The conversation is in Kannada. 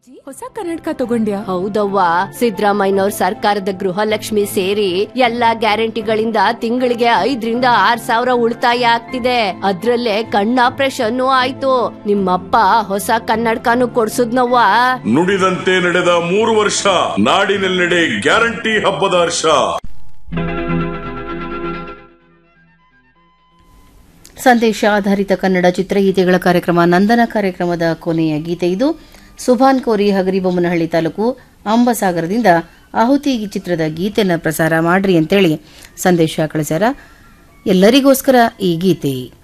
ಹೊಸ ಕನ್ನಡಕ ತಗೊಂಡ್ಯಾ ಹೌದವ್ವ ಸಿದ್ದರಾಮಯ್ಯನವ್ರ ಸರ್ಕಾರದ ಗೃಹಲಕ್ಷ್ಮಿ ಸೇರಿ ಎಲ್ಲಾ ಗ್ಯಾರಂಟಿಗಳಿಂದ ತಿಂಗಳಿಗೆ ಐದರಿಂದ ಆರ್ ಸಾವಿರ ಉಳಿತಾಯ ಆಗ್ತಿದೆ ಅದ್ರಲ್ಲೇ ಕಣ್ಣ ಆಪರೇಷನ್ ಆಯ್ತು ನಿಮ್ಮಪ್ಪ ಹೊಸ ಕನ್ನಡಕನು ಕೊಡ್ಸುದ್ನವ್ವ ನುಡಿದಂತೆ ನಡೆದ ಮೂರು ವರ್ಷ ನಾಡಿನೆಲ್ಲೆಡೆ ಗ್ಯಾರಂಟಿ ಹಬ್ಬದ ಹರ್ಷ ಸಂದೇಶ ಆಧಾರಿತ ಕನ್ನಡ ಚಿತ್ರಗೀತೆಗಳ ಕಾರ್ಯಕ್ರಮ ನಂದನ ಕಾರ್ಯಕ್ರಮದ ಕೊನೆಯ ಗೀತೆ ಇದು ಸುಭಾನ್ ಕೋರಿ ಹಗರಿಬೊಮ್ಮನಹಳ್ಳಿ ತಾಲೂಕು ಅಂಬಸಾಗರದಿಂದ ಆಹುತಿ ಚಿತ್ರದ ಗೀತೆನ ಪ್ರಸಾರ ಮಾಡ್ರಿ ಅಂತೇಳಿ ಸಂದೇಶ ಕಳಿಸ್ಯಾರ ಎಲ್ಲರಿಗೋಸ್ಕರ ಈ ಗೀತೆ